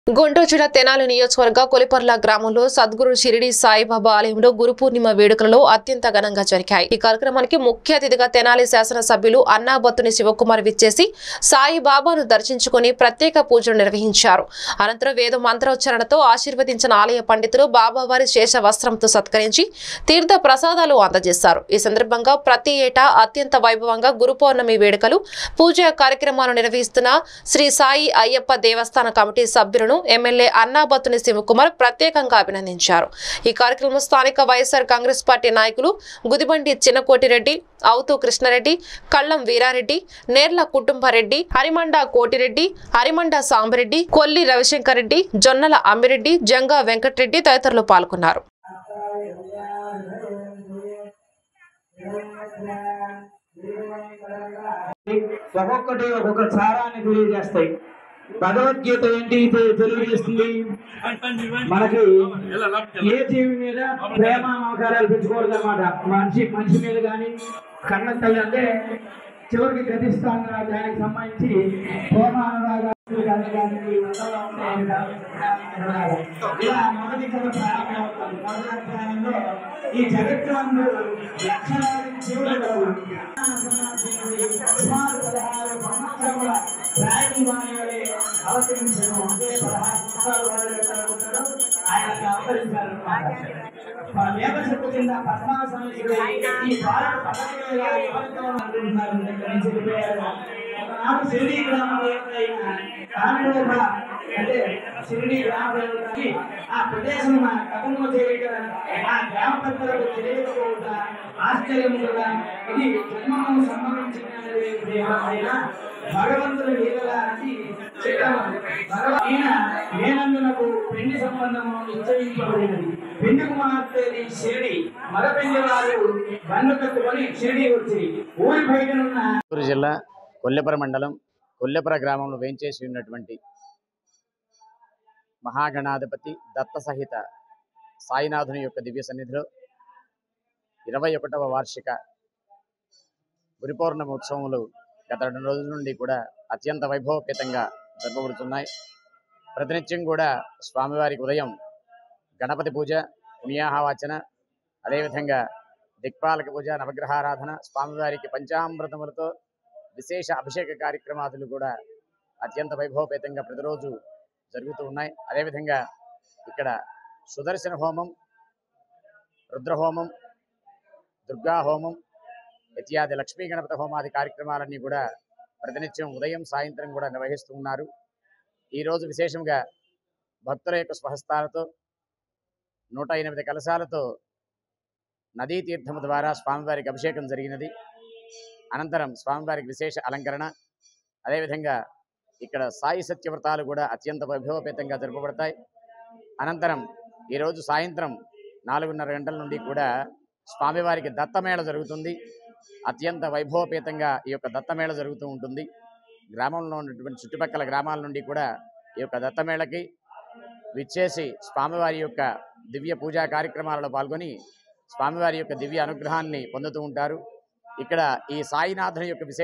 గుంటూరు జిల్లా తెనాలి నియోజకవర్గ కొలిపర్ల గ్రామంలో సద్గురు షిరిడి సాయిబాబా ఆలయంలో గురు పూర్ణిమ వేడుకలలో అత్యంత ఘనంగా జరిగాయి ఈ కార్యక్రమానికి ముఖ్య అతిథిగా తెనాలి శాసనసభ్యులు అన్నాబత్తుని శివకుమార్ విచ్చేసి సాయిబాబాను దర్శించుకుని ప్రత్యేక పూజలు నిర్వహించారు అనంతరం వేద మంత్రోచ్చరణతో ఆశీర్వదించిన ఆలయ పండితులు బాబావారి శేష వస్త్రంతో సత్కరించి తీర్థ ప్రసాదాలు అందజేశారు ఈ సందర్భంగా ప్రతి ఏటా అత్యంత వైభవంగా గురు పౌర్ణమి వేడుకలు పూజా కార్యక్రమాలు నిర్వహిస్తున్న శ్రీ సాయి అయ్యప్ప దేవస్థాన కమిటీ సభ్యులను ఎమ్మెల్యే అన్నాబత్తుని శివకుమార్ ప్రత్యేకంగా అభినందించారు ఈ కార్యక్రమంలో స్థానిక వైఎస్ఆర్ కాంగ్రెస్ పార్టీ నాయకులు గుదిబండి చిన్నకోటిరెడ్డి అవుతూ కృష్ణారెడ్డి కళ్ళం వీరారెడ్డి నేర్ల కుటుంబరెడ్డి హరిమండ కోటిరెడ్డి హరిమండ సాంబరెడ్డి కొల్లి రవిశంకర్ రెడ్డి జొన్నల అమ్మిరెడ్డి జంగా వెంకటరెడ్డి తదితరులు పాల్గొన్నారు ఒక్కొక్కటి ఒక్కొక్క సారాన్ని తెలియజేస్తాయి భగవద్గీత ఏంటి తె- తెలియజేస్తుంది మనకి ఏ జీవి మీద ప్రేమ మమకారాలు పెంచుకోవద్దు అనమాట మనిషి మనిషి మీద కానీ కన్న తల్లి అంటే చివరికి గతిస్తాం కదా దానికి సంబంధించి ప్రేమ అనురాగాలు కానీ దానికి వందలో ఉంటాయి కదా. ఇలా మొదటి కథ ప్రారంభమవుతుంది మొదటి అధ్యాయంలో ఈ జగత్తునందు లక్షలాది జీవులు గలవు. సుమారు పదహారు సంవత్సరముల ప్రాయం వారి అవతరించను అంటే పదహారు సంవత్సరాలు వాళ్ళు ఎక్కడ ఉంటారో ఆయనకి అవతరించారన్నమాట ఆ వేద చెప్పు కింద పద్మాసనుడు ఈ భారత పదవిలో ఎవరితో అనుకుంటున్నారు ఇక్కడ నుంచి వెళ్ళిపోయారు ఒకనాడు షిరిడి గ్రామంలో ఎక్కడైనా కామిడోబ అంటే షిరిడి గ్రామ దేవతకి ఆ ప్రదేశం మా కథంలో చేయక ఆ గ్రామ పెద్దలకు తెలియకపోవట ఆశ్చర్యం కూడా ఇది జన్మము సంభవించినది దేవమైన భగవంతుని లీలగా అని చెప్పాము భగవ- ఈయన నేనందునకు పెళ్లి సంబంధము నిశ్చయించబడినది పెళ్లి కుమార్తెని షిరిడి మగ పెళ్లి వారు బండ్లు కట్టుకొని షిరిడి వచ్చి ఊరి బయటనున్న చిత్తూరు జిల్లా కొల్లెపర మండలం కొల్లెపర గ్రామంలో వేంచేసి ఉన్నటువంటి మహాగణాధిపతి దత్త సహిత సాయినాథుని యొక్క దివ్య సన్నిధిలో ఇరవై ఒకటవ వార్షిక గురి పౌర్ణమి ఉత్సవములు గత రెండు రోజుల నుండి కూడా అత్యంత వైభవపేతంగా జరపబడుతున్నాయి ప్రతినిత్యం కూడా స్వామివారికి ఉదయం గణపతి పూజ పుణ్యాహవాచన అదేవిధంగా దిక్పాలక పూజ నవగ్రహారాధన స్వామివారికి పంచామృతములతో విశేష అభిషేక కార్యక్రమాదులు కూడా అత్యంత వైభవపేతంగా ప్రతిరోజు జరుగుతూ ఉన్నాయి అదేవిధంగా ఇక్కడ సుదర్శన హోమం రుద్రహోమం దుర్గా హోమం ఇత్యాది లక్ష్మీ గణపతి హోమాది కార్యక్రమాలన్నీ కూడా ప్రతినిత్యం ఉదయం సాయంత్రం కూడా నిర్వహిస్తూ ఉన్నారు ఈరోజు విశేషంగా భక్తుల యొక్క స్వహస్తాలతో నూట ఎనిమిది కలశాలతో నదీ తీర్థము ద్వారా స్వామివారికి అభిషేకం జరిగినది అనంతరం స్వామివారికి విశేష అలంకరణ అదేవిధంగా ఇక్కడ సాయి సత్యవ్రతాలు కూడా అత్యంత వైభవపేతంగా జరపబడతాయి అనంతరం ఈరోజు సాయంత్రం నాలుగున్నర గంటల నుండి కూడా స్వామివారికి దత్తమేళ జరుగుతుంది అత్యంత వైభవపేతంగా ఈ యొక్క దత్తమేళ జరుగుతూ ఉంటుంది గ్రామంలో ఉన్నటువంటి చుట్టుపక్కల గ్రామాల నుండి కూడా ఈ యొక్క దత్తమేళకి విచ్చేసి స్వామివారి యొక్క దివ్య పూజా కార్యక్రమాలలో పాల్గొని స్వామివారి యొక్క దివ్య అనుగ్రహాన్ని పొందుతూ ఉంటారు ఇక్కడ ఈ సాయినాథుని యొక్క విశేష